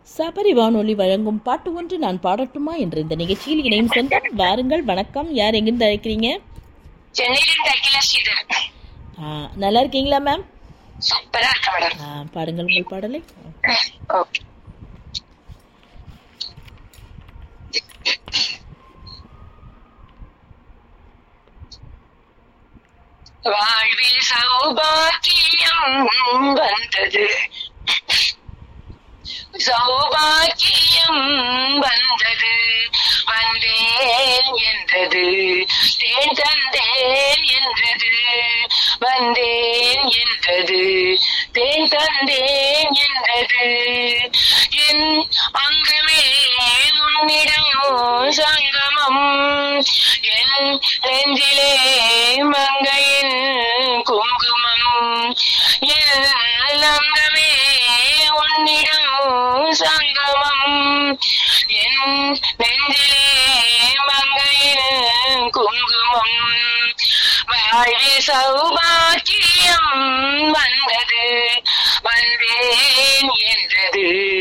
சபரி வானொலி வழங்கும் பாட்டு ஒன்று நான் பாடட்டுமா என்ற இந்த நிகழ்ச்சியில் இணையும் சொந்தம் வாருங்கள் வணக்கம் யார் எங்கிருந்து அழைக்கிறீங்க சென்னையிலிருந்து அகிலா ஸ்ரீதர் ஆ, நல்லா இருக்கீங்களா மேம் சூப்பரா இருக்கு மேடம் ஆ, பாடுங்கள் உங்கள் பாடலை ஓகே வாழ்வில் சௌபாக்கியம் வந்தது சௌபாக்கியம் வந்தது வந்தேன் என்றது தேன் தந்தேன் என்றது வந்தேன் என்றது தேன் தந்தேன் என்றது என் அங்கமே உன்னிடம் சங்கமம் என் நெஞ்சிலே மங்கையின் குங்குமம் என் அங்கமே உன்னிடம் சங்கமம் என் நெஞ்சிலே மங்கையின் குங்குமம் வாழ்வில் சௌபாக்கியம் வந்தது வந்தேன் என்றது